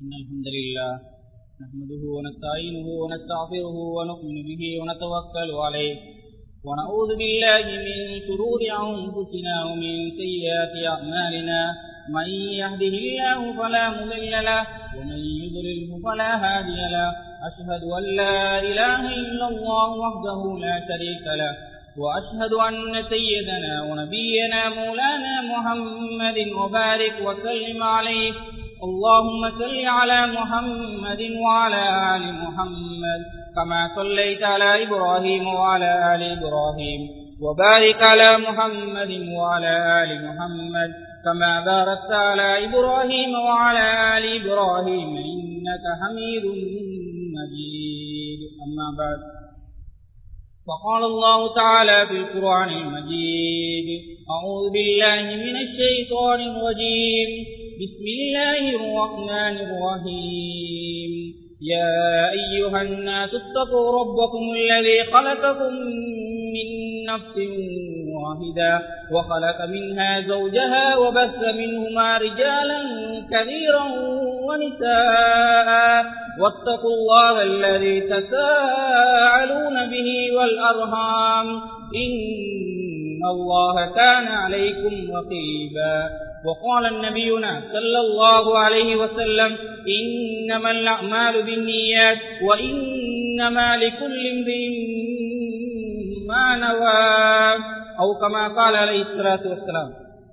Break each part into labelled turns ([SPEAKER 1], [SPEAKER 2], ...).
[SPEAKER 1] إن الحمد لله نحمده ونستعينه ونستغفره ونؤمن به ونتوكل عليه ونعوذ بالله من شرور أنفسنا ومن سيئات أعمالنا من يهده الله فلا مضل له ومن يضلله فلا هادي له أشهد أن لا إله إلا الله وحده لا شريك له وأشهد أن سيدنا ونبينا مولانا محمد وبارك وسلم عليه اللهم صل على محمد وعلى آل محمد كما صليت على إبراهيم وعلى آل إبراهيم وبارك على محمد وعلى آل محمد كما باركت على إبراهيم وعلى آل إبراهيم إنك حميد مجيد أما بعد فقال الله تعالى في القرآن المجيد أعوذ بالله من الشيطان الرجيم بسم الله الرحمن الرحيم يا أيها الناس اتقوا ربكم الذي خلقكم من نفس واحدة وخلق منها زوجها وبث منهما رجالا كثيرا ونساء واتقوا الله الذي تساءلون به والأرهام إن الله كان عليكم رقيبا وقال النبينا صلى الله عليه وسلم إنما الأعمال بالنيات وإنما لكل امرئ ما نوى أو كما قال عليه الصلاة والسلام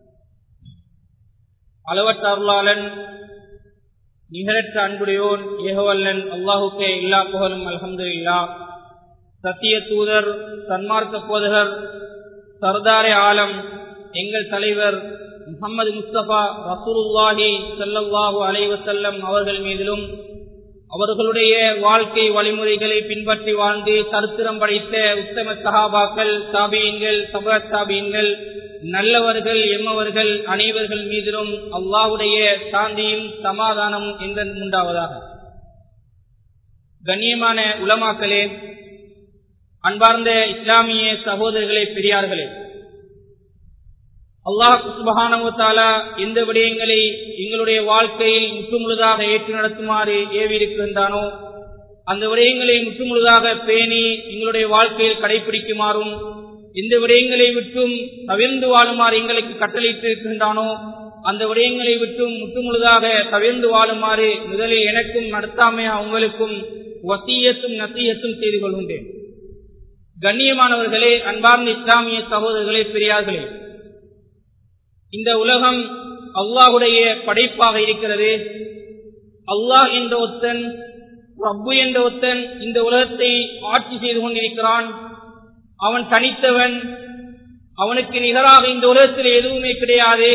[SPEAKER 1] அளவற்ற அருளாளன் நிகரற்ற அன்புடையோன் ஏகவல்லன் அல்லாஹுக்கே இல்லா புகழும் அலமது இல்லா சத்திய தூதர் சன்மார்க்க போதகர் சர்தாரே ஆலம் எங்கள் தலைவர் முகமது முஸ்தபா ரசூலுல்லாஹி சல்லல்லாஹு அலைவசல்லம் அவர்கள் மீதிலும் அவர்களுடைய வாழ்க்கை வழிமுறைகளை பின்பற்றி வாழ்ந்து சரித்திரம் படைத்த உத்தம சகாபாக்கள் சாபியங்கள் சபா சாபியங்கள் நல்லவர்கள் எம்மவர்கள் அனைவர்கள் மீதிலும் அல்லாஹுடைய சாந்தியும் சமாதானமும் என்றும் உண்டாவதாக கண்ணியமான உலமாக்களே அன்பார்ந்த இஸ்லாமிய சகோதரர்களே பெரியார்களே அல்லாஹ் சுபகானவத்தாலா எந்த விடயங்களை எங்களுடைய வாழ்க்கையில் முற்றுமுழுதாக ஏற்று நடத்துமாறு ஏவியிருக்கின்றானோ அந்த விடயங்களை முற்றுமுழுதாக பேணி எங்களுடைய வாழ்க்கையில் கடைபிடிக்குமாறும் எந்த விடயங்களை விட்டும் தவிர்ந்து வாழுமாறு எங்களுக்கு கட்டளையிட்டு இருக்கின்றானோ அந்த விடயங்களை விட்டும் முற்றுமுழுதாக தவிர்ந்து வாழுமாறு முதலில் எனக்கும் நடத்தாமையா உங்களுக்கும் வசியத்தும் நசியத்தும் செய்து கொள்கின்றேன் கண்ணியமானவர்களே அன்பார்ந்த இஸ்லாமிய சகோதரர்களே பெரியார்களே இந்த உலகம் அல்லாஹுடைய படைப்பாக இருக்கிறது அல்லாஹ் என்ற ஒத்தன் ரப்பு என்ற ஒத்தன் இந்த உலகத்தை ஆட்சி செய்து கொண்டிருக்கிறான் அவன் தனித்தவன் அவனுக்கு நிகராக இந்த உலகத்தில் எதுவுமே கிடையாது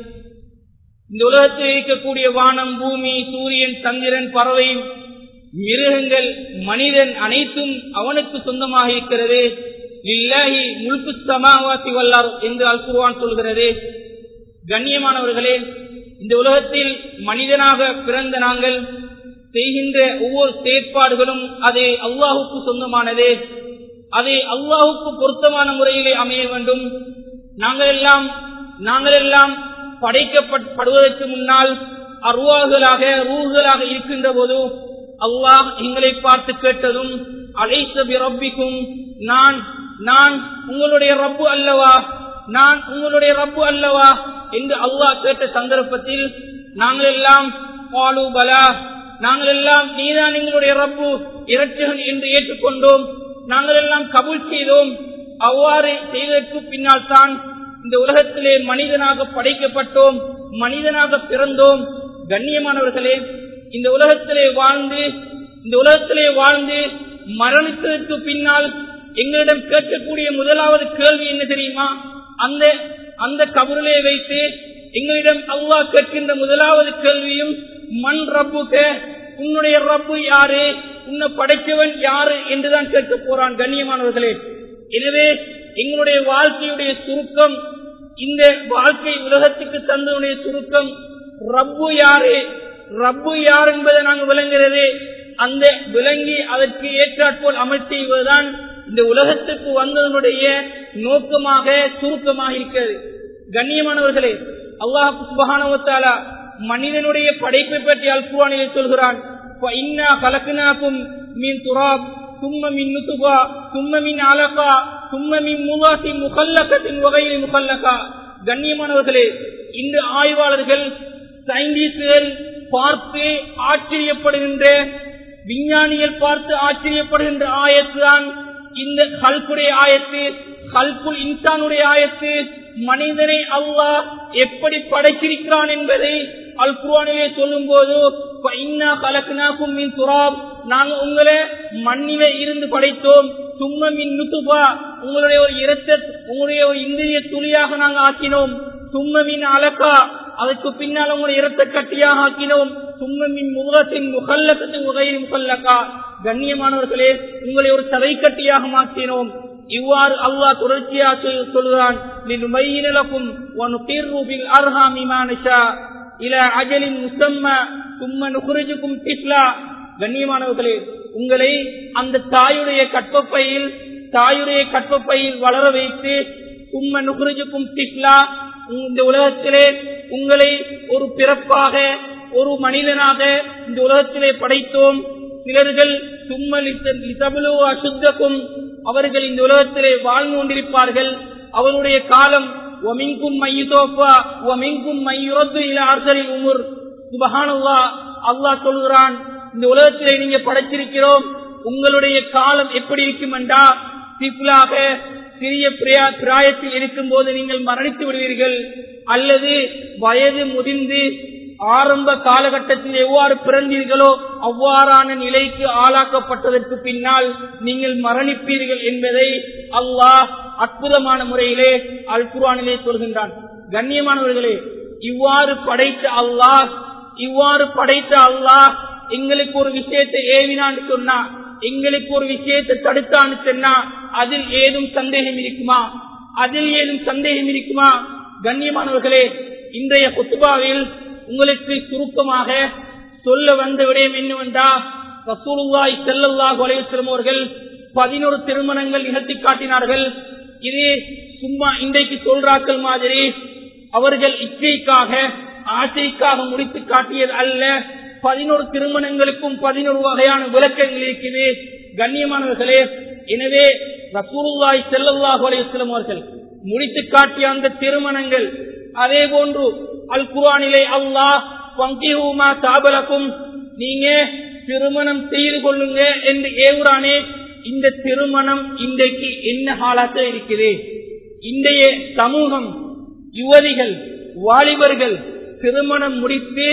[SPEAKER 1] இந்த உலகத்தில் இருக்கக்கூடிய வானம் பூமி சூரியன் சந்திரன் பறவை மிருகங்கள் மனிதன் அனைத்தும் அவனுக்கு சொந்தமாக இருக்கிறது இல்லாஹி முழுப்பு சமாவாசி வல்லார் என்று அல்குருவான் சொல்கிறது கண்ணியமானவர்களே இந்த உலகத்தில் மனிதனாக பிறந்த நாங்கள் செய்கின்ற ஒவ்வொரு செயற்பாடுகளும் அது அல்லாஹுக்கு சொந்தமானது அது அல்லாஹுக்கு பொருத்தமான முறையிலே அமைய வேண்டும் நாங்கள் எல்லாம் நாங்கள் எல்லாம் படைக்கப்படுவதற்கு முன்னால் அருவாகளாக ரூகளாக இருக்கின்ற போது அல்லாஹ் எங்களை பார்த்து கேட்டதும் அழைத்த ரப்பிக்கும் நான் நான் உங்களுடைய ரப்பு அல்லவா நான் உங்களுடைய ரப்பு அல்லவா என்று அல்லாஹ் கேட்ட சந்தர்ப்பத்தில் நாங்கள் எல்லாம் பாலு பலா நாங்கள் எல்லாம் நீதான் எங்களுடைய ரப்பு இரட்சகன் என்று ஏற்றுக்கொண்டோம் நாங்கள் எல்லாம் கபூல் செய்தோம் அவ்வாறு செய்ததற்கு பின்னால் தான் இந்த உலகத்திலே மனிதனாக படைக்கப்பட்டோம் மனிதனாக பிறந்தோம் கண்ணியமானவர்களே இந்த உலகத்திலே வாழ்ந்து இந்த உலகத்திலே வாழ்ந்து மரணித்ததற்கு பின்னால் எங்களிடம் கேட்கக்கூடிய முதலாவது கேள்வி என்ன தெரியுமா அந்த அந்த கபரிலே வைத்து எங்களிடம் அவ்வா கேட்கின்ற முதலாவது கேள்வியும் மண் ரப்புக உன்னுடைய ரப்பு யாரு உன்னை படைத்தவன் யாரு என்றுதான் கேட்க போறான் கண்ணியமானவர்களே எனவே எங்களுடைய வாழ்க்கையுடைய சுருக்கம் இந்த வாழ்க்கை உலகத்துக்கு தந்தனுடைய சுருக்கம் ரப்பு யாரு ரப்பு யார் என்பதை நாங்கள் விளங்குகிறது அந்த விளங்கி அதற்கு ஏற்றாற்போல் அமல் செய்வதுதான் இந்த உலகத்துக்கு வந்ததனுடைய நோக்கமாக சுருக்கமாக இருக்கிறது கண்ணியமானவர்களே அல்லாஹ் சுபகானவத்தாலா மனிதனுடைய படைப்பை பற்றி அல்குவானிலே சொல்கிறான் இன்னா கலக்குனாக்கும் மீன் துராப் சும்ம மின் நுத்துபா சும்ம மின் அலகா சும்ம மின் முகாசி முகல்லக்கத்தின் வகையில் முகல்லக்கா கண்ணியமானவர்களே இந்த ஆய்வாளர்கள் சயின்டிஸ்டுகள் பார்த்து ஆச்சரியப்படுகின்ற விஞ்ஞானிகள் பார்த்து ஆச்சரியப்படுகின்ற ஆயத்து தான் இந்த கல்குடைய ஆயத்து கல்குல் இன்சானுடைய ஆயத்து மனிதனை அல்லாஹ் எப்படி படைச்சிருக்கிறான் என்பதை அல் குர்ஆனிலே சொல்லும் போது துராப் நாங்கள் உங்களை மண்ணிலே இருந்து படைத்தோம் சும்ம மின் நுத்துபா உங்களுடைய ஒரு இரத்த உங்களுடைய ஒரு இந்திரிய துளியாக நாங்கள் ஆக்கினோம் சும்ம மின் அலக்கா அதுக்கு பின்னால் உங்களுடைய இரத்த கட்டியாக ஆக்கினோம் சும்ம மின் முகத்தின் முகல்லக்கத்தின் உகையின் முகல்லக்கா கண்ணியமானவர்களே உங்களை ஒரு தலை கட்டியாக மாற்றினோம் இவ்வாறு அல்லாஹ் தொடர்ச்சியாக சொல்கிறான் கண்ணியமானவர்களே உங்களை அந்த தாயுடைய கற்பப்பையில் தாயுடைய கற்பப்பையில் வளர வைத்து சும்ம நுகுருஜுக்கும் திஸ்லா இந்த உலகத்திலே உங்களை ஒரு பிறப்பாக ஒரு மனிதனாக இந்த உலகத்திலே படைத்தோம் சிலர்கள் சும்மலித்தபுலு அசுத்தக்கும் அவர்கள் இந்த உலகத்திலே வாழ்ந்து கொண்டிருப்பார்கள் அவருடைய காலம் ஒமிங்கும் மையுதோப்பா ஒமிங்கும் மையுரத்து இல ஆர்சலில் உமுர் சுபஹானுல்லா அல்லாஹ் சொல்கிறான் இந்த உலகத்திலே நீங்க படைச்சிருக்கிறோம் உங்களுடைய காலம் எப்படி இருக்கும் என்றா சிப்லாக சிறிய பிராயத்தில் இருக்கும் போது நீங்கள் மரணித்து விடுவீர்கள் அல்லது வயது முதிர்ந்து ஆரம்ப காலகட்டத்தில் எவ்வாறு பிறந்தீர்களோ அவ்வாறான நிலைக்கு ஆளாக்கப்பட்டதற்கு பின்னால் நீங்கள் மரணிப்பீர்கள் என்பதை அல்லாஹ் அற்புதமான முறையிலே அல் குர்ஆனிலே சொல்கின்றான் கண்ணியமானவர்களே இவ்வாறு படைத்த அல்லாஹ் இவ்வாறு படைத்த அல்லாஹ் எங்களுக்கு ஒரு விஷயத்தை ஏவினான்னு சொன்னா எங்களுக்கு ஒரு விஷயத்தை தடுத்தான்னு சொன்னா அதில் ஏதும் சந்தேகம் இருக்குமா அதில் ஏதும் சந்தேகம் இருக்குமா கண்ணியமானவர்களே இன்றைய குத்துபாவில் உங்களுக்கு சுருக்கமாக சொல்ல வந்த விடயம் என்னவென்றா ரசூலுல்லாய் செல்லல்லாஹ் வலையுத்திரம் அவர்கள் பதினோரு திருமணங்கள் நிகழ்த்தி காட்டினார்கள் இது சும்மா இன்றைக்கு சொல்றாக்கள் மாதிரி அவர்கள் இச்சைக்காக ஆசைக்காக முடித்து காட்டியது அல்ல பதினோரு திருமணங்களுக்கும் பதினோரு வகையான விளக்கங்கள் இருக்குது கண்ணியமானவர்களே எனவே ரசூலுல்லாய் செல்லல்லாஹ் வலையுத்திரம் அவர்கள் முடித்து காட்டிய அந்த திருமணங்கள் அதே போன்று அல் குரானிலே அல்லாஹ் பங்கிஹூமா சாபலக்கும் நீங்க திருமணம் செய்து கொள்ளுங்க என்று ஏவுறானே இந்த திருமணம் இன்றைக்கு என்ன காலத்தில் இருக்குது இன்றைய சமூகம் யுவதிகள் வாலிபர்கள் திருமணம் முடித்து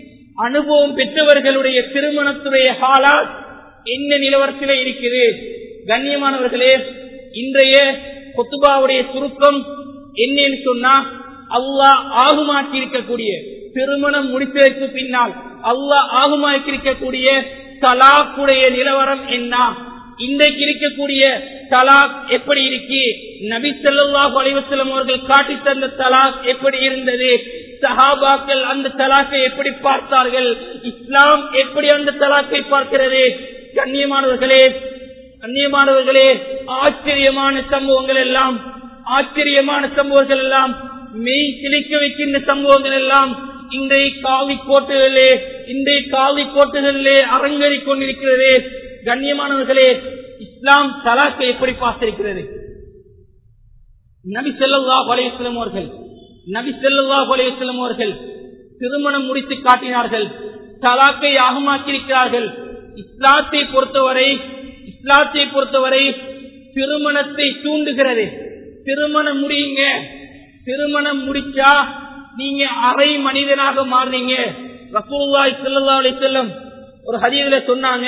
[SPEAKER 1] அனுபவம் பெற்றவர்களுடைய திருமணத்துடைய ஹாலா என்ன நிலவரத்தில் இருக்குது கண்ணியமானவர்களே இன்றைய கொத்துபாவுடைய சுருக்கம் என்னன்னு சொன்னா அல்லாஹ் ஆகுமாக்கி இருக்கக்கூடிய திருமணம் முடித்ததற்கு பின்னால் அல்லாஹ் ஆகுமாக்கி இருக்கக்கூடிய தலாக்குடைய நிலவரம் என்ன இன்றைக்கு இருக்கக்கூடிய தலாக் எப்படி இருக்கு நபி சொல்லாஹு அலைவசலம் அவர்கள் காட்டி தந்த தலாக் எப்படி இருந்தது சஹாபாக்கள் அந்த தலாக்கை எப்படி பார்த்தார்கள் இஸ்லாம் எப்படி அந்த தலாக்கை பார்க்கிறது கண்ணியமானவர்களே கண்ணியமானவர்களே ஆச்சரியமான சம்பவங்கள் எல்லாம் ஆச்சரியமான சம்பவங்கள் எல்லாம் மெய் சிலிக்க வைக்கின்ற சம்பவங்கள் எல்லாம் இன்றைய காவி கோட்டுகளிலே இன்றைய காவி கோட்டுகளிலே அரங்கேறிக் கொண்டிருக்கிறது கண்ணியமானவர்களே இஸ்லாம் தலாக்கை எப்படி பார்த்திருக்கிறது நபி செல்லல்லா அலையம் அவர்கள் நபி செல்லல்லா அலையம் அவர்கள் திருமணம் முடித்து காட்டினார்கள் தலாக்கை ஆகமாக்கியிருக்கிறார்கள் இஸ்லாத்தை பொறுத்தவரை இஸ்லாத்தை பொறுத்தவரை திருமணத்தை தூண்டுகிறது திருமணம் முடியுங்க திருமணம் முடிச்சா நீங்க அரை மனிதனாக மாறுறீங்க ரசூல்லாய் செல்லல்லா அலி செல்லம் ஒரு ஹதீதுல சொன்னாங்க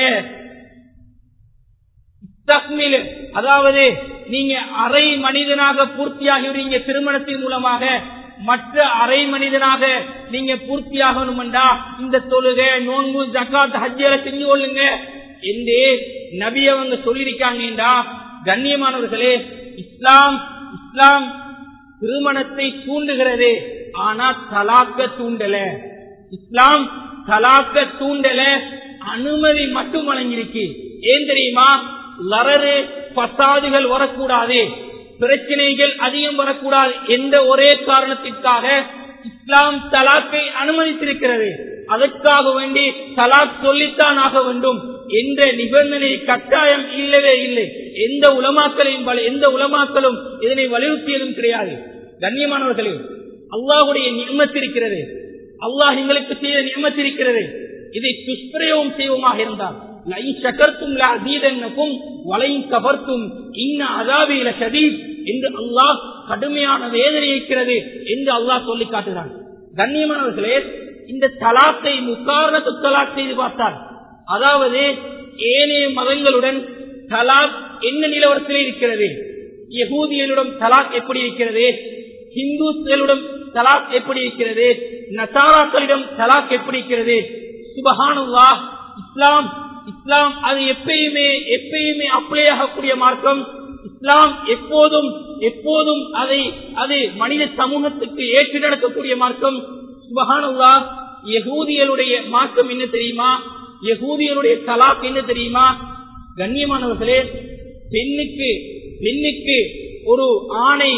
[SPEAKER 1] அதாவது நீங்க அரை மனிதனாக பூர்த்தியாகிறீங்க திருமணத்தின் மூலமாக மற்ற அரை மனிதனாக நீங்க பூர்த்தியாகணும்டா இந்த தொழுகை நோன்பு ஜக்காத் ஹஜ்ஜில செஞ்சு கொள்ளுங்க என்று நபி அவங்க சொல்லியிருக்காங்கடா கண்ணியமானவர்களே இஸ்லாம் இஸ்லாம் திருமணத்தை தூண்டுகிறது ஆனா தலாக்க தூண்டல இஸ்லாம் தலாக்க தூண்டல அனுமதி மட்டும் வழங்கியிருக்கு ஏன் தெரியுமா லரரு பசாதுகள் வரக்கூடாது பிரச்சனைகள் அதிகம் வரக்கூடாது எந்த ஒரே காரணத்திற்காக இஸ்லாம் தலாக்கை அனுமதித்திருக்கிறது அதற்காக வேண்டி தலாக் சொல்லித்தான் ஆக வேண்டும் என்ற நிபந்தனை கட்டாயம் இல்லவே இல்லை எந்த உலமாக்களையும் எந்த உலமாக்களும் இதனை வலியுறுத்தியதும் கிடையாது கண்ணியமானவர்களே அல்லாஹுடைய நியமத்திருக்கிறது அல்லாஹ் எங்களுக்கு செய்த நியமத்திருக்கிறது இதை துஷ்பிரயோகம் செய்வோமாக இருந்தால் சகர்த்தும் வலையும் கபர்த்தும் இன்ன அதாபியில ஷதீத் என்று அல்லாஹ் கடுமையான வேதனை இருக்கிறது என்று அல்லாஹ் சொல்லி காட்டுகிறான் கண்ணியமானவர்களே இந்த தலாத்தை முக்காரணத்து தலாக் செய்து பார்த்தார் அதாவது ஏனைய மதங்களுடன் தலாக் என்ன நிலவரத்தில் இருக்கிறது யகூதியலுடன் தலாக் எப்படி இருக்கிறது ஹிந்துக்களிடம் தலாக் எப்படி இருக்கிறது நசாராக்களிடம் தலாக் எப்படி இருக்கிறது சுபஹானுல்லா இஸ்லாம் இஸ்லாம் அது எப்பயுமே எப்பயுமே அப்ளை ஆகக்கூடிய மார்க்கம் இஸ்லாம் எப்போதும் எப்போதும் அதை அது மனித சமூகத்துக்கு ஏற்று நடக்கக்கூடிய மார்க்கம் சுபஹானுல்லா யகூதியலுடைய மார்க்கம் என்ன தெரியுமா யகூதியருடைய தலாக் என்ன தெரியுமா கண்ணியமானவர்களே பெண்ணுக்கு பெண்ணுக்கு ஒரு ஆணை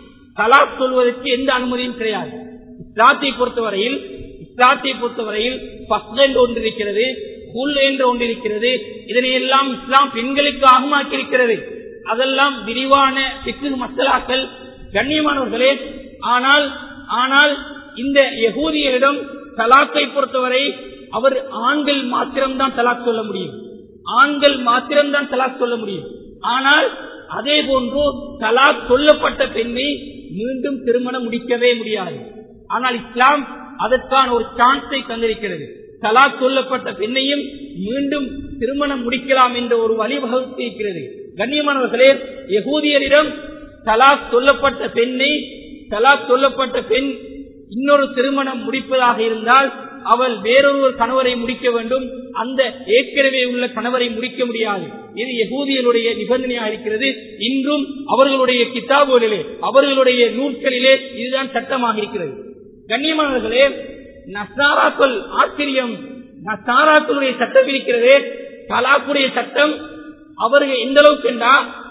[SPEAKER 1] தலாக் சொல்வதற்கு எந்த அனுமதியும் கிடையாது இஸ்லாத்தை பொறுத்தவரையில் இஸ்லாத்தை பொறுத்தவரையில் பஸ் என்று ஒன்று இருக்கிறது குல் என்று ஒன்று இருக்கிறது இதனை எல்லாம் இஸ்லாம் பெண்களுக்கு ஆகமாக்கியிருக்கிறது அதெல்லாம் விரிவான சிக்கு மசலாக்கள் கண்ணியமானவர்களே ஆனால் ஆனால் இந்த யகூதியரிடம் தலாக்கை பொறுத்தவரை அவர் ஆண்கள் மாத்திரம்தான் தலாக் சொல்ல முடியும் ஆண்கள் மாத்திரம்தான் தலாக் சொல்ல முடியும் ஆனால் அதே போன்று தலாக் சொல்லப்பட்ட பெண்ணை மீண்டும் திருமணம் முடிக்கவே முடியாது ஆனால் இஸ்லாம் அதற்கான ஒரு சான்ஸை தந்திருக்கிறது தலாக் சொல்லப்பட்ட பெண்ணையும் மீண்டும் திருமணம் முடிக்கலாம் என்ற ஒரு வழிவகுத்து இருக்கிறது கண்ணியமானவர்களே யகூதியரிடம் தலாக் சொல்லப்பட்ட பெண்ணை தலாக் சொல்லப்பட்ட பெண் இன்னொரு திருமணம் முடிப்பதாக இருந்தால் அவள் வேறொரு கணவரை முடிக்க வேண்டும் அந்த ஏற்கனவே உள்ள கணவரை முடிக்க முடியாது இது யகூதியனுடைய நிபந்தனையாக இருக்கிறது இன்றும் அவர்களுடைய கிதாபுகளிலே அவர்களுடைய நூல்களிலே இதுதான் சட்டமாக இருக்கிறது கண்ணியமானவர்களே நசாராக்கள் ஆச்சரியம் நசாராக்களுடைய சட்டம் இருக்கிறதே தலாக்குடைய சட்டம் அவர்கள் எந்த அளவுக்கு என்றா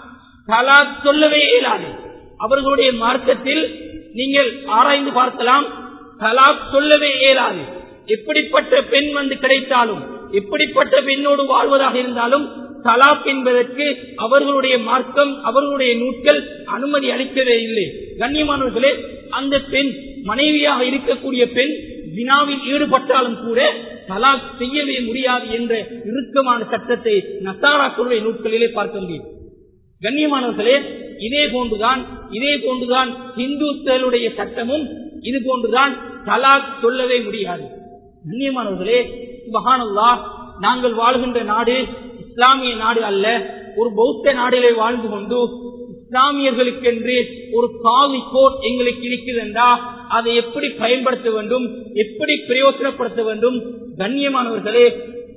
[SPEAKER 1] தலாக் சொல்லவே இயலாது அவர்களுடைய மார்க்கத்தில் நீங்கள் ஆராய்ந்து பார்க்கலாம் தலாக் சொல்லவே இயலாது எப்படிப்பட்ட பெண் வந்து கிடைத்தாலும் எப்படிப்பட்ட பெண்ணோடு வாழ்வதாக இருந்தாலும் தலாக் என்பதற்கு அவர்களுடைய மார்க்கம் அவர்களுடைய நூட்கள் அனுமதி அளிக்கவே இல்லை கண்ணியமானவர்களே அந்த பெண் மனைவியாக இருக்கக்கூடிய பெண் வினாவில் ஈடுபட்டாலும் கூட தலாக் செய்யவே முடியாது என்ற இறுக்கமான சட்டத்தை நசாராக்களுடைய நூட்களிலே பார்க்க முடியும் கண்ணியமானவர்களே இதே போன்றுதான் இதே போன்றுதான் இந்துக்களுடைய சட்டமும் இது போன்றுதான் தலாக் சொல்லவே முடியாது கண்ணியமானவர்களே சுபஹானல்லா நாங்கள் வாழ்கின்ற நாடு இஸ்லாமிய நாடு அல்ல ஒரு பௌத்த நாடிலே வாழ்ந்து கொண்டு இஸ்லாமியர்களுக்கென்று ஒரு காவி கோட் எங்களுக்கு இருக்கிறது என்றா அதை எப்படி பயன்படுத்த வேண்டும் எப்படி பிரயோசனப்படுத்த வேண்டும் கண்ணியமானவர்களே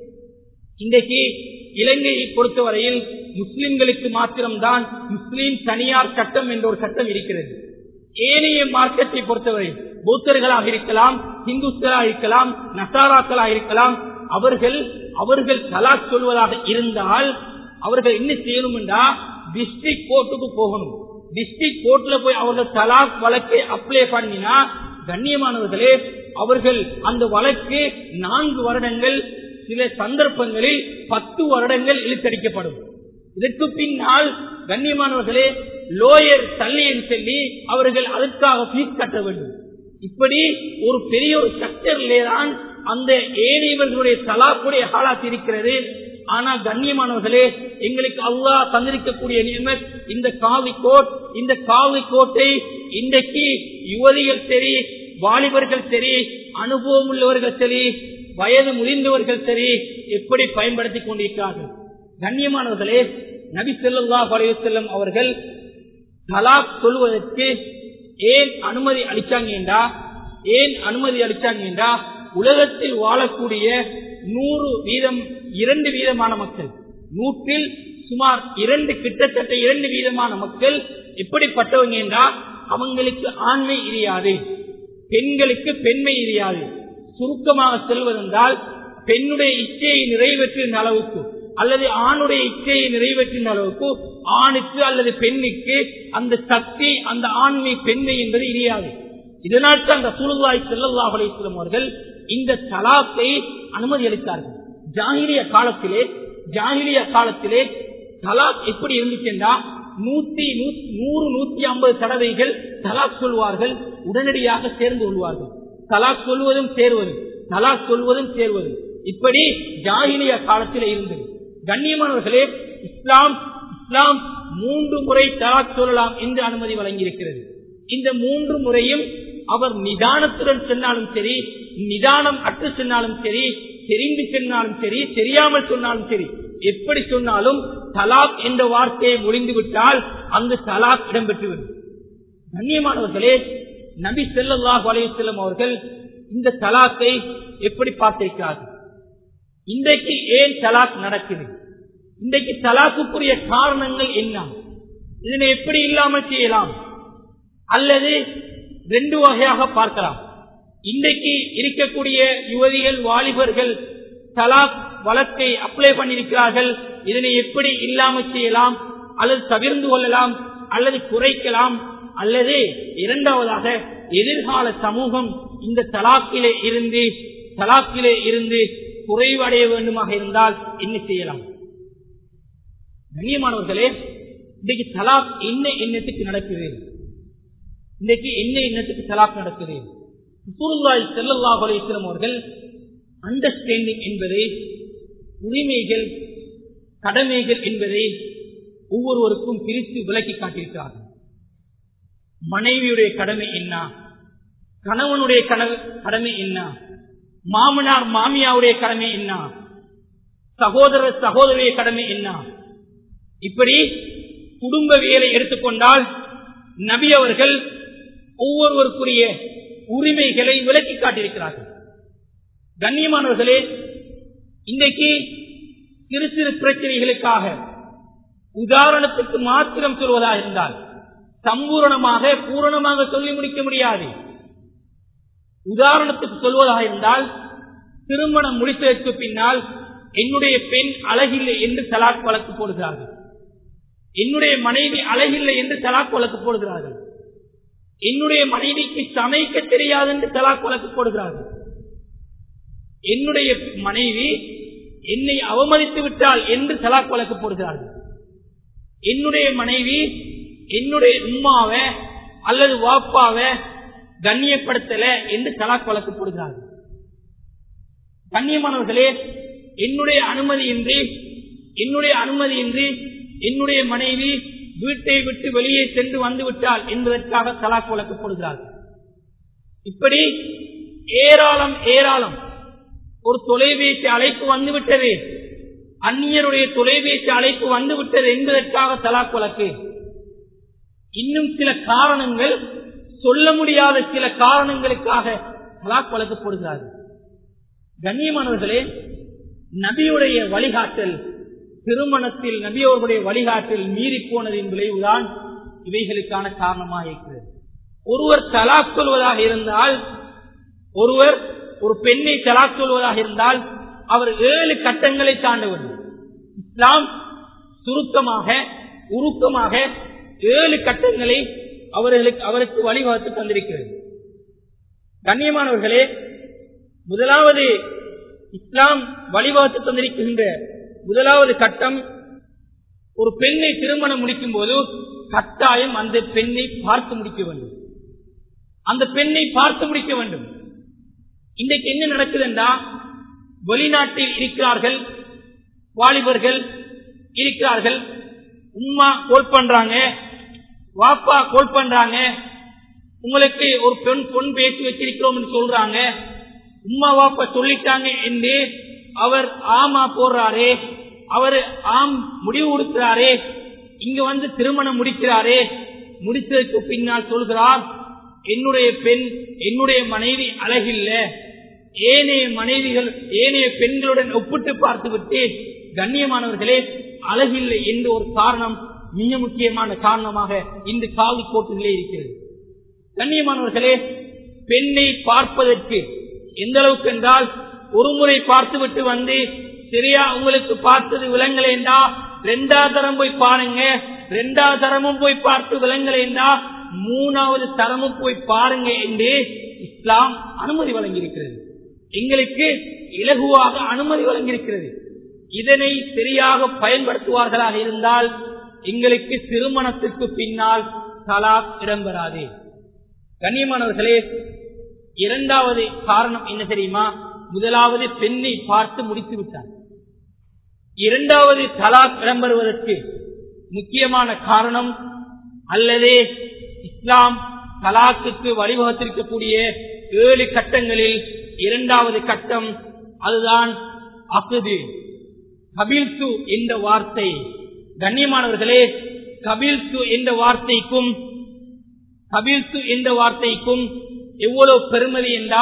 [SPEAKER 1] இன்றைக்கு இலங்கையை பொறுத்தவரையில் முஸ்லிம்களுக்கு மாத்திரம்தான் முஸ்லிம் தனியார் சட்டம் என்ற ஒரு சட்டம் இருக்கிறது ஏனைய மார்க்கத்தை பொறுத்தவரை பௌத்தர்களாக இருக்கலாம் இந்துஸ்களாக இருக்கலாம் நசாராக்களாக இருக்கலாம் அவர்கள் அவர்கள் தலாக் சொல்வதாக இருந்தால் அவர்கள் என்ன செய்யணும் என்றா டிஸ்ட்ரிக்ட் கோர்ட்டுக்கு போகணும் டிஸ்ட்ரிக்ட் கோர்ட்ல போய் அவர்கள் தலாக் வழக்கை அப்ளை பண்ணினா கண்ணியமானவர்களே அவர்கள் அந்த வழக்கு நான்கு வருடங்கள் சில சந்தர்ப்பங்களில் பத்து வருடங்கள் இழுத்தடிக்கப்படும் இதற்கு பின்னால் கண்ணியமானவர்களே லோயர் தள்ளின்னு சொல்லி அவர்கள் அதற்காக ஃபீஸ் கட்ட வேண்டும் இப்படி ஒரு பெரிய ஒரு ஸ்ட்ரக்சர்லே தான் அந்த ஏழைவர்களுடைய தலாக்குடைய ஹாலாத் இருக்கிறது ஆனா கண்ணியமானவர்களே எங்களுக்கு அல்லாஹ் தந்திருக்கக்கூடிய நியமத் இந்த காவி கோட் இந்த காவி கோட்டை இன்றைக்கு யுவதிகள் சரி வாலிபர்கள் சரி அனுபவம் உள்ளவர்கள் சரி வயது முதிர்ந்தவர்கள் சரி எப்படி பயன்படுத்திக் கொண்டிருக்கிறார்கள் கண்ணியமானவர்களே நபி சொல்லா செல்லும் அவர்கள் தலாக் சொல்வதற்கு ஏன் அனுமதி அளிச்சாங்க என்றா ஏன் அனுமதி அளிச்சாங்க என்றா உலகத்தில் வாழக்கூடிய நூறு வீதம் இரண்டு வீதமான மக்கள் நூற்றில் சுமார் இரண்டு கிட்டத்தட்ட இரண்டு வீதமான மக்கள் எப்படிப்பட்டவங்க என்றால் அவங்களுக்கு ஆண்மை இரியாது பெண்களுக்கு பெண்மை இரியாது சுருக்கமாக செல்வதென்றால் பெண்ணுடைய இச்சையை நிறைவேற்றின அளவுக்கு அல்லது ஆணுடைய இச்சையை நிறைவேற்றின அளவுக்கு ஆணுக்கு அல்லது பெண்ணுக்கு அந்த சக்தி அந்த ஆண்மை பெண்மை என்பது இரியாது இதனால் தான் ரசூலுல்லாஹி ஸல்லல்லாஹு அலைஹி வஸல்லம் அவர்கள் இந்த தலாக்கை அனுமதி அளித்தார்கள் ஜாகிலிய காலத்திலே ஜாகிலிய காலத்திலே தலாக் எப்படி இருந்துச்சுன்னா நூத்தி நூறு நூத்தி ஐம்பது தடவைகள் தலாக் சொல்வார்கள் உடனடியாக சேர்ந்து கொள்வார்கள் தலாக் சொல்வதும் சேர்வதும் தலாக் சொல்வதும் சேர்வதும் இப்படி ஜாகிலிய காலத்தில் இருந்தது கண்ணியமானவர்களே இஸ்லாம் இஸ்லாம் மூன்று முறை தலாக் சொல்லலாம் என்று அனுமதி வழங்கியிருக்கிறது இந்த மூன்று முறையும் அவர் நிதானத்துடன் சொன்னாலும் சரி நிதானம் அற்று சொன்னாலும் சரி தெரிந்து சொன்னாலும் சரி தெரியாமல் சொன்னாலும் சரி எப்படி சொன்னாலும் தலாக் என்ற வார்த்தையை முடிந்துவிட்டால் அங்கு தலாக் இடம்பெற்றுவிடும் கண்ணியமானவர்களே நபி செல்லல்லாஹ் வலையுசல்லம் அவர்கள் இந்த தலாக்கை எப்படி பார்த்திருக்கிறார்கள் இன்றைக்கு ஏன் தலாக் நடக்குது இன்றைக்கு தலாக்குக்குரிய காரணங்கள் என்ன இதனை எப்படி இல்லாமல் செய்யலாம் அல்லது ரெண்டு வகையாக பார்க்கலாம் இன்றைக்கு இருக்கக்கூடிய யுவதிகள் வாலிபர்கள் தலாக் வழக்கை அப்ளை பண்ணியிருக்கிறார்கள் இதனை எப்படி இல்லாமல் செய்யலாம் அல்லது தவிர்ந்து கொள்ளலாம் அல்லது குறைக்கலாம் அல்லது இரண்டாவதாக எதிர்கால சமூகம் இந்த தலாக்கிலே இருந்து தலாக்கிலே இருந்து குறைவடைய வேண்டுமாக இருந்தால் என்ன செய்யலாம் கண்ணியமானவர்களே இன்றைக்கு தலாக் என்ன எண்ணத்துக்கு நடக்குது இன்றைக்கு என்ன எண்ணத்துக்கு தலாக் நடக்குது சுருல்லாய் செல்லல்லாஹ் அலையம் அவர்கள் அண்டர்ஸ்டாண்டிங் என்பதை உரிமைகள் கடமைகள் என்பதை ஒவ்வொருவருக்கும் பிரித்து விளக்கி காட்டியிருக்கிறார்கள் மனைவியுடைய கடமை என்ன கணவனுடைய கடமை என்ன மாமனார் மாமியாவுடைய கடமை என்ன சகோதரர் சகோதரிய கடமை என்ன இப்படி குடும்பவியலை எடுத்துக்கொண்டால் நபி அவர்கள் ஒவ்வொருவருக்குரிய உரிமைகளை விலக்கி காட்டியிருக்கிறார்கள் கண்ணியமானவர்களே இன்றைக்கு சிறு சிறு பிரச்சனைகளுக்காக உதாரணத்துக்கு மாத்திரம் சொல்வதாக இருந்தால் சம்பூரணமாக பூரணமாக சொல்லி முடிக்க முடியாது உதாரணத்துக்கு சொல்வதாக இருந்தால் திருமணம் முடித்ததற்கு பின்னால் என்னுடைய பெண் அழகில்லை என்று தலாக் வழக்கு போடுகிறார்கள் என்னுடைய மனைவி அழகில்லை என்று தலாக் வழக்கு போடுகிறார்கள் என்னுடைய மனைவிக்கு சமைக்க தெரியாது என்று தலாக் வழக்கு போடுகிறார்கள் என்னுடைய மனைவி என்னை அவமதித்து விட்டால் என்று தலாக் வழக்கு போடுகிறார்கள் என்னுடைய மனைவி என்னுடைய உம்மாவ அல்லது வாப்பாவ கண்ணியப்படுத்தல என்று தலாக் வழக்கு போடுகிறார்கள் கண்ணியமானவர்களே என்னுடைய அனுமதியின்றி என்னுடைய அனுமதியின்றி என்னுடைய மனைவி வீட்டை விட்டு வெளியே சென்று வந்து விட்டால் என்பதற்காக தலாக் வழக்கு போடுகிறார்கள் இப்படி ஏராளம் ஏராளம் ஒரு தொலைபேசி அழைப்பு வந்துவிட்டது அந்நியருடைய தொலைபேசி அழைப்பு வந்துவிட்டது என்பதற்காக தலாக் வழக்கு இன்னும் சில காரணங்கள் சொல்ல முடியாத சில காரணங்களுக்காக தலாக் வழக்கு போடுகிறார்கள் கண்ணியமானவர்களே நபியுடைய வழிகாட்டல் திருமணத்தில் நபியோருடைய வழிகாட்டில் மீறி போனதின் விளைவுதான் இவைகளுக்கான காரணமாக இருக்கிறது ஒருவர் தலாக் சொல்வதாக இருந்தால் ஒருவர் ஒரு பெண்ணை தலாக் சொல்வதாக இருந்தால் அவர் ஏழு கட்டங்களை தாண்ட வேண்டும் இஸ்லாம் சுருக்கமாக உருக்கமாக ஏழு கட்டங்களை அவர்களுக்கு அவருக்கு வழிவகுத்து தந்திருக்கிறது கண்ணியமானவர்களே முதலாவது இஸ்லாம் வழிவகுத்து தந்திருக்கின்ற முதலாவது கட்டம் ஒரு பெண்ணை திருமணம் முடிக்கும் போது கட்டாயம் அந்த பெண்ணை பார்த்து முடிக்க வேண்டும் அந்த பெண்ணை பார்த்து முடிக்க வேண்டும் இன்றைக்கு என்ன நடக்குதுன்றா வெளிநாட்டில் இருக்கிறார்கள் வாலிபர்கள் இருக்கிறார்கள் உம்மா கோல் பண்றாங்க வாப்பா கோல் பண்றாங்க உங்களுக்கு ஒரு பெண் பொன் பேசி வச்சிருக்கிறோம் சொல்றாங்க உம்மா வாப்பா சொல்லிட்டாங்க என்று அவர் ஆமா போடுறாரே அவர் ஆம் முடிவு கொடுக்கிறாரே இங்க வந்து திருமணம் முடிக்கிறாரே முடித்ததற்கு பின்னால் சொல்கிறார் என்னுடைய பெண் என்னுடைய மனைவி அழகில்ல ஏனைய மனைவிகள் ஏனைய பெண்களுடன் ஒப்பிட்டு பார்த்துவிட்டு கண்ணியமானவர்களே அழகில்லை என்ற ஒரு காரணம் மிக முக்கியமான காரணமாக இந்த காவி கோட்டுகளே இருக்கிறது கண்ணியமானவர்களே பெண்ணை பார்ப்பதற்கு எந்த அளவுக்கு என்றால் ஒரு முறை பார்த்துவிட்டு வந்து சரியா உங்களுக்கு பார்த்தது விலங்கலேண்டா ரெண்டாவது தரம் போய் பாருங்க ரெண்டாவது தரமும் போய் பார்த்து விலங்கலேண்டா மூணாவது தரமும் போய் பாருங்க என்று இஸ்லாம் அனுமதி வழங்கியிருக்கிறது எங்களுக்கு இலகுவாக அனுமதி வழங்கியிருக்கிறது இதனை சரியாக பயன்படுத்துவார்களாக இருந்தால் எங்களுக்கு திருமணத்திற்கு பின்னால் தலாக் இடம்பெறாது கண்ணியமானவர்களே இரண்டாவது காரணம் என்ன தெரியுமா முதலாவது பெண்ணை பார்த்து முடித்து விட்டார் இரண்டாவது தலாக் இடம்பெறுவதற்கு முக்கியமான காரணம் அல்லது இஸ்லாம் தலாக்குக்கு வழிவகுத்திருக்கக்கூடிய ஏழு கட்டங்களில் இரண்டாவது கட்டம் அதுதான் அகுது கபில்சு என்ற வார்த்தை கண்ணியமானவர்களே கபில்சு என்ற வார்த்தைக்கும் கபில்சு என்ற வார்த்தைக்கும் எவ்வளவு பெருமதி என்றா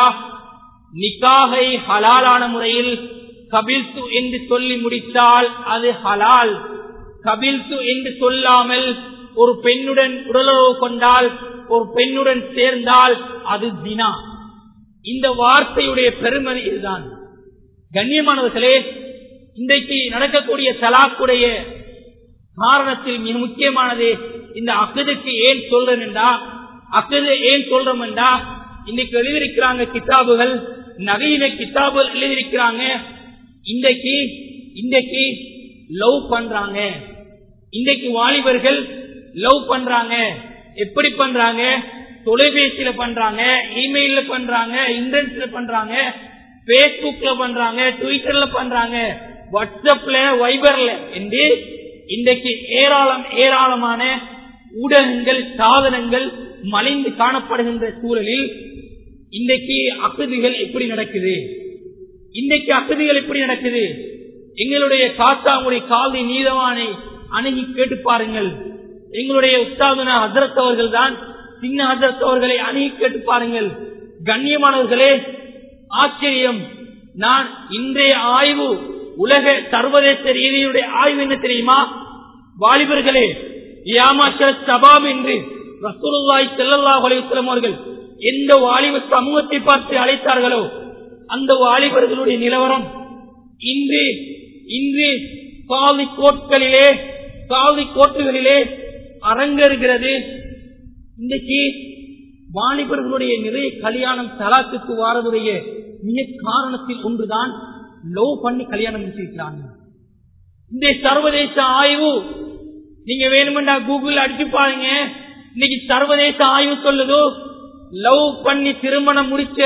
[SPEAKER 1] நிக்காகை ஹலாலான முறையில் கபில்சு என்று சொல்லி முடித்தால் அது ஹலால் கபில்சு என்று சொல்லாமல் ஒரு பெண்ணுடன் உடலுறவு கொண்டால் ஒரு பெண்ணுடன் சேர்ந்தால் அது தினா இந்த வார்த்தையுடைய பெருமதி இதுதான் கண்ணியமானவர்களே இன்றைக்கு நடக்கக்கூடிய தலாக்குடைய காரணத்தில் மிக முக்கியமானது இந்த அக்கதுக்கு ஏன் சொல்றேன் என்றா அக்கது ஏன் சொல்றோம் என்றா இன்னைக்கு எழுதியிருக்கிறாங்க கிதாபுகள் நவீன கிதாபுகள் எழுதியிருக்கிறாங்க இன்றைக்கு இன்றைக்கு லவ் பண்றாங்க இன்றைக்கு வாலிபர்கள் லவ் பண்றாங்க எப்படி பண்றாங்க தொலைபேசியில பண்றாங்க இமெயில்ல பண்றாங்க இன்டர்நெட்ல பண்றாங்க பேஸ்புக்ல பண்றாங்க ட்விட்டர்ல பண்றாங்க வாட்ஸ்அப்ல வைபர்ல என்று இன்றைக்கு ஏராளம் ஏராளமான ஊடகங்கள் சாதனங்கள் மலிந்து காணப்படுகின்ற சூழலில் இன்றைக்கு அக்கதிகள் எப்படி நடக்குது இன்றைக்கு அக்கதிகள் எப்படி நடக்குது எங்களுடைய காத்தாவுடைய காலை நீதவானை அணுகி கேட்டு பாருங்கள் எங்களுடைய உஸ்தாதுனா ஹசரத் அவர்கள் தான் சின்ன ஹசரத் அவர்களை அணுகி கேட்டு பாருங்கள் கண்ணியமானவர்களே ஆச்சரியம் நான் இன்றைய ஆய்வு உலக சர்வதேச ரீதியுடைய ஆய்வு என்ன தெரியுமா வாலிபர்களே யாமாச்சர் சபாப் என்று ரசூலுல்லாய் செல்லல்லா அலையுஸ்லம் அவர்கள் எந்த வாலிப சமூகத்தை பார்த்து அழைத்தார்களோ அந்த வாலிபர்களுடைய நிலவரம் இன்று இன்று காதி கோட்களிலே காதி கோட்டுகளிலே அரங்கேறுகிறது இன்றைக்கு வாலிபர்களுடைய நிறைய கல்யாணம் தலாத்துக்கு வாரதுடைய மிக காரணத்தில் ஒன்றுதான் லவ் பண்ணி கல்யாணம் முடிச்சிருக்கிறாங்க இந்த சர்வதேச ஆய்வு நீங்க வேணுமெண்டா கூகுள் அடிச்சு பாருங்க இன்னைக்கு சர்வதேச ஆய்வு சொல்லுதோ லவ் பண்ணி திருமணம் முடிச்ச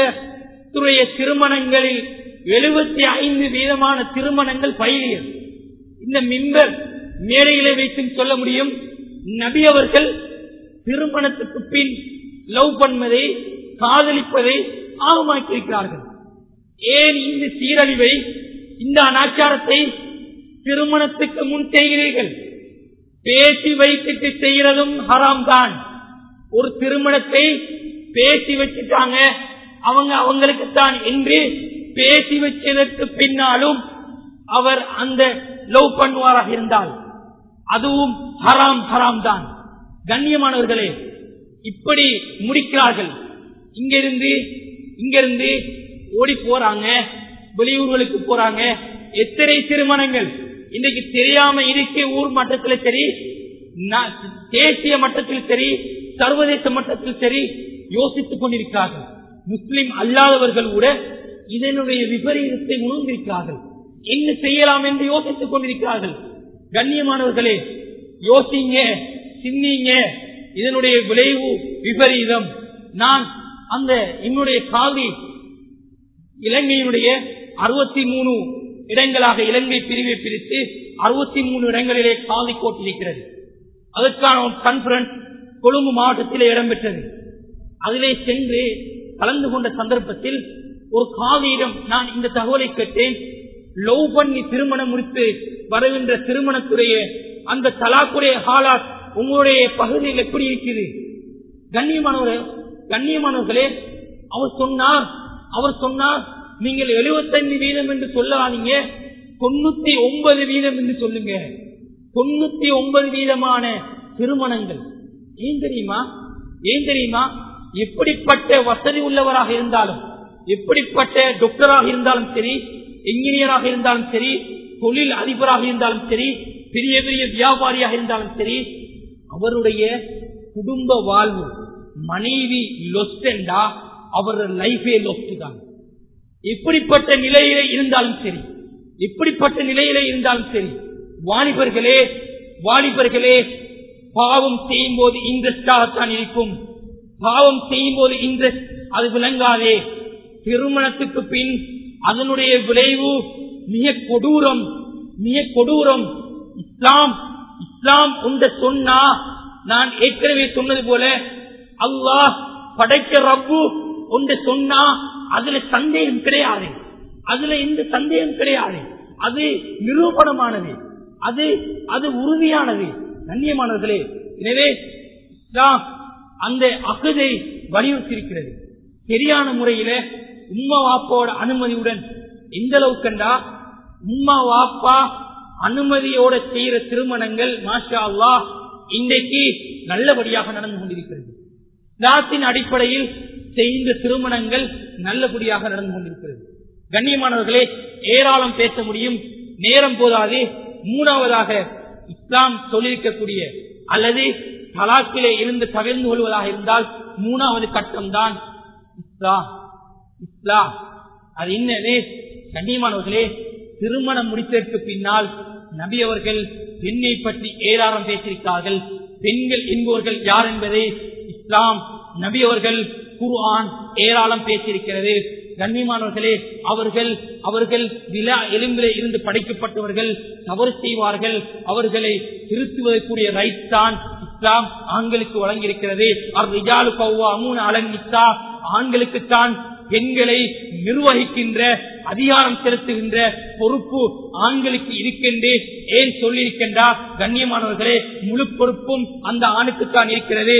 [SPEAKER 1] திருமணங்களில் எழுபத்தி ஐந்து வீதமான திருமணங்கள் பயிரியர் இந்த மிம்பர் மேடையிலே வைத்து சொல்ல முடியும் நபி அவர்கள் திருமணத்துக்கு பின் லவ் பண்ணுவதை காதலிப்பதை ஆகமாக்கியிருக்கிறார்கள் ஏன் இந்த சீரழிவை இந்த அனாச்சாரத்தை திருமணத்துக்கு முன் செய்கிறீர்கள் பேசி வைத்துட்டு செய்யறதும் ஹராம் தான் ஒரு திருமணத்தை பேசி வச்சுட்டாங்க அவங்க அவங்களுக்கு தான் என்று பேசி வச்சதற்கு பின்னாலும் அவர் அந்த லவ் பண்ணுவாராக இருந்தால் அதுவும் ஹராம் ஹராம் தான் கண்ணியமானவர்களே இப்படி முடிக்கிறார்கள் இங்கிருந்து இங்கிருந்து ஓடி போறாங்க வெளியூர்களுக்கு போறாங்க எத்தனை திருமணங்கள் இன்னைக்கு தெரியாம இருக்க ஊர் மட்டத்தில் சரி தேசிய மட்டத்தில் சரி சர்வதேச மட்டத்தில் சரி யோசித்துக் கொண்டிருக்கிறார்கள் முஸ்லிம் அல்லாதவர்கள் கூட இதனுடைய விபரீதத்தை உணர்ந்திருக்கிறார்கள் என்ன செய்யலாம் என்று யோசித்துக் கொண்டிருக்கிறார்கள் கண்ணியமானவர்களே யோசிங்க சிந்திங்க இதனுடைய விளைவு விபரீதம் நான் அந்த என்னுடைய காவி இலங்கையினுடைய அறுபத்தி மூணு இடங்களாக இலங்கை பிரிவை பிரித்து அறுபத்தி மூணு இடங்களிலே காவி கோட்டிருக்கிறது அதற்கான ஒரு கான்பரன்ஸ் கொழும்பு மாவட்டத்திலே இடம்பெற்றது அதிலே சென்று கலந்து கொண்ட சந்தர்ப்பத்தில் ஒரு காவியிடம் நான் இந்த தகவலை கேட்டேன் லவ் பண்ணி திருமணம் முடித்து வருகின்ற திருமணத்துடைய அந்த தலாக்குடைய ஹாலாத் உங்களுடைய பகுதியில் எப்படி இருக்குது கண்ணியமானவரே கண்ணியமானவர்களே அவர் சொன்னார் அவர் சொன்னார் நீங்கள் எழுபத்தைந்து வீதம் என்று சொல்லாதீங்க தொண்ணூத்தி ஒன்பது வீதம் என்று சொல்லுங்க தொண்ணூத்தி ஒன்பது வீதமான திருமணங்கள் ஏன் தெரியுமா ஏன் தெரியுமா எப்படிப்பட்ட வசதி உள்ளவராக இருந்தாலும் எப்படிப்பட்ட டாக்டராக இருந்தாலும் சரி என்ஜினியராக இருந்தாலும் சரி தொழில் அதிபராக இருந்தாலும் சரி பெரிய பெரிய வியாபாரியாக இருந்தாலும் சரி அவருடைய குடும்ப வாழ்வு மனைவி லொஸ்டா அவரது லைஃபே லொஸ்ட் தான் எப்படிப்பட்ட நிலையில இருந்தாலும் சரி எப்படிப்பட்ட நிலையில இருந்தாலும் சரி வாலிபர்களே வாலிபர்களே பாவம் செய்யும் போது இன்ட்ரெஸ்டாகத்தான் இருக்கும் பாவம் செய்யும் போது இன்ட்ரெஸ்ட் அது விளங்காதே திருமணத்துக்கு பின் அதனுடைய விளைவு மிக கொடூரம் மிக கொடூரம் இஸ்லாம் இஸ்லாம் உண்ட சொன்னா நான் ஏற்கனவே சொன்னது போல அல்லாஹ் படைக்க ரப்பு ஒன்று சொன்னா அதுல சந்தேகம் கிடையாது அதுல எந்த சந்தேகம் கிடையாது அது நிரூபணமானது அது அது உறுதியானது கண்ணியமானவர்களே எனவே இஸ்லாம் அந்த அகதை வலியுறுத்தியிருக்கிறது சரியான முறையில உம்மா வாப்பாவோட அனுமதியுடன் எந்த அளவுக்குண்டா உம்மா வாப்பா அனுமதியோட செய்யற திருமணங்கள் மாஷா அல்லாஹ் இன்றைக்கு நல்லபடியாக நடந்து கொண்டிருக்கிறது இஸ்லாத்தின் அடிப்படையில் செய்த திருமணங்கள் நல்லபடியாக நடந்து கொண்டிருக்கிறது கண்ணியமானவர்களே ஏராளம் பேச முடியும் நேரம் போதாது மூணாவதாக இஸ்லாம் சொல்லியிருக்கக்கூடிய அல்லது தலாக்கிலே இருந்து தவிர்ந்து கொள்வதாக இருந்தால் மூணாவது கட்டம் தான் இஸ்லாம் இஸ்லாம் அது என்னது கண்ணியமானவர்களே திருமணம் முடித்ததற்கு பின்னால் நபி அவர்கள் பெண்ணை பற்றி ஏராளம் பேசியிருக்கிறார்கள் பெண்கள் என்பவர்கள் யார் என்பதை இஸ்லாம் நபி அவர்கள் குர்ஆன் ஏராளம் பேசியிருக்கிறது கண்ணியமானவர்களே அவர்கள் அவர்கள் விழா எலும்பிலே இருந்து படைக்கப்பட்டவர்கள் தவறு செய்வார்கள் அவர்களை திருத்துவதற்குரிய ரைட் தான் இஸ்லாம் ஆண்களுக்கு வழங்கியிருக்கிறது அவ்விஜாலு கௌவா அமூன் அலங்கித்தா ஆண்களுக்குத்தான் பெண்களை நிர்வகிக்கின்ற அதிகாரம் செலுத்துகின்ற பொறுப்பு ஆண்களுக்கு இருக்கின்றே ஏன் சொல்லியிருக்கின்றா கண்ணியமானவர்களே முழு பொறுப்பும் அந்த ஆணுக்குத்தான் இருக்கிறது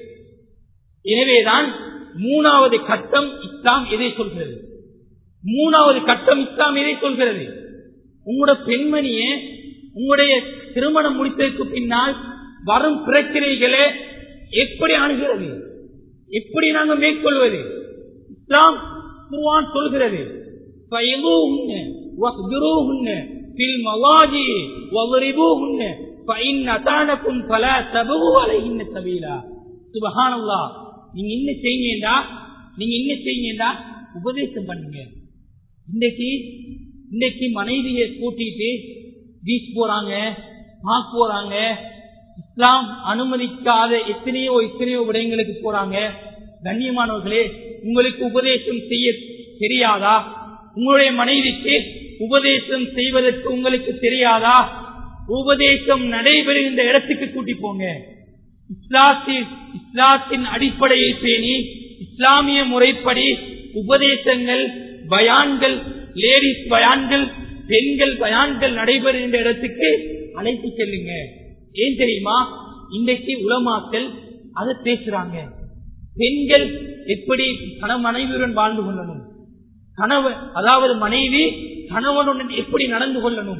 [SPEAKER 1] எனவேதான் மூணாவது கட்டம் இஸ்லாம் எதை சொல்கிறது மூணாவது கட்டம் இஸ்லாம் எதை சொல்கிறது உங்களோட பெண்மணியே உங்களுடைய திருமணம் முடித்ததற்கு பின்னால் வரும் பிரச்சனைகளை எப்படி அணுகிறது எப்படி நாங்கள் மேற்கொள்வது இஸ்லாம் குர்ஆன் சொல்கிறது فَيَضُوهُنَّ وَاهْجُرُوهُنَّ فِي الْمَضَاجِعِ وَاضْرِبُوهُنَّ فَإِنْ أَطَعْنَكُمْ فَلَا تَبْغُوا عَلَيْهِنَّ سَبِيلًا சுபஹானல்லாஹ் நீங்க என்ன செய்யுங்கடா நீங்க என்ன செய்யுங்கடா உபதேசம் பண்ணுங்க இன்னைக்கு இன்னைக்கு மனைவியை கூட்டிட்டு பீச் போறாங்க பார்க் போறாங்க இஸ்லாம் அனுமதிக்காத எத்தனையோ எத்தனையோ விடயங்களுக்கு போறாங்க கண்ணியமானவர்களே உங்களுக்கு உபதேசம் செய்ய தெரியாதா உங்களுடைய மனைவிக்கு உபதேசம் செய்வதற்கு உங்களுக்கு தெரியாதா உபதேசம் நடைபெறுகின்ற இடத்துக்கு கூட்டி போங்க இஸ்லாத்தின் இஸ்லாத்தின் அடிப்படையை பேணி இஸ்லாமிய முறைப்படி உபதேசங்கள் பயான்கள் லேடிஸ் பயான்கள் பெண்கள் பயான்கள் நடைபெறுகின்ற இடத்துக்கு அழைத்து செல்லுங்க ஏன் தெரியுமா இன்றைக்கு உலமாக்கள் அதை பேசுறாங்க பெண்கள் எப்படி கண மனைவியுடன் வாழ்ந்து கொள்ளணும் கணவன் அதாவது மனைவி கணவனுடன் எப்படி நடந்து கொள்ளணும்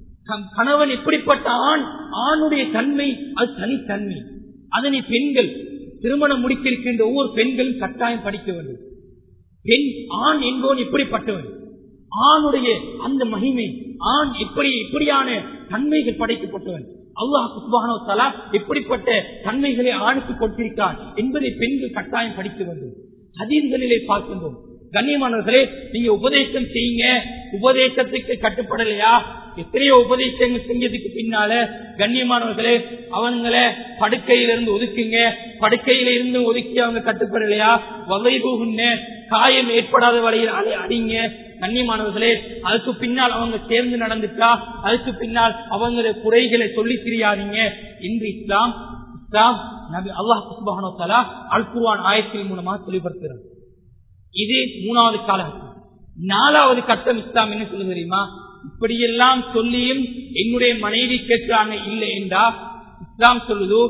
[SPEAKER 1] கணவன் எப்படிப்பட்ட ஆண் ஆணுடைய தன்மை அது தனித்தன்மை அதனை பெண்கள் திருமணம் முடிக்கிருக்கின்ற ஒவ்வொரு பெண்களும் கட்டாயம் படிக்க வேண்டும் பெண் ஆண் என்பவன் எப்படிப்பட்டவன் ஆணுடைய அந்த மகிமை ஆண் எப்படி எப்படியான தன்மைகள் படைக்கப்பட்டவன் அல்லாஹ் சுபானோ தலா எப்படிப்பட்ட தன்மைகளை ஆணுக்கு கொடுத்திருக்கான் என்பதை பெண்கள் கட்டாயம் படிக்க வேண்டும் ஹதீன்களிலே பார்க்கின்றோம் கண்ணியமானவர்களே நீங்க உபதேசம் செய்யுங்க உபதேசத்துக்கு கட்டுப்படலையா எத்தனையோ உபதேசங்கள் செஞ்சதுக்கு பின்னால கண்ணியமானவர்களே அவங்கள படுக்கையிலிருந்து ஒதுக்குங்க படுக்கையில இருந்து ஒதுக்கி அவங்க கட்டுப்படலையா வகை போகுங்க காயம் ஏற்படாத வரையில் அதை அடிங்க கண்ணியமானவர்களே அதுக்கு பின்னால் அவங்க சேர்ந்து நடந்துட்டா அதுக்கு பின்னால் அவங்களுடைய குறைகளை சொல்லி தெரியாதீங்க இன்று இஸ்லாம் இஸ்லாம் நபி அல்லாஹ் சுபானோ தலா அல் குர்வான் ஆயத்தின் மூலமா தெளிவுபடுத்துகிறார் இது மூணாவது காலகட்டம் நாலாவது கட்டம் இஸ்லாம் என்ன சொல்ல தெரியுமா இப்படியெல்லாம் சொல்லியும் என்னுடைய மனைவி கேட்கிறாங்க இல்லை என்றா இஸ்லாம் சொல்லுதோ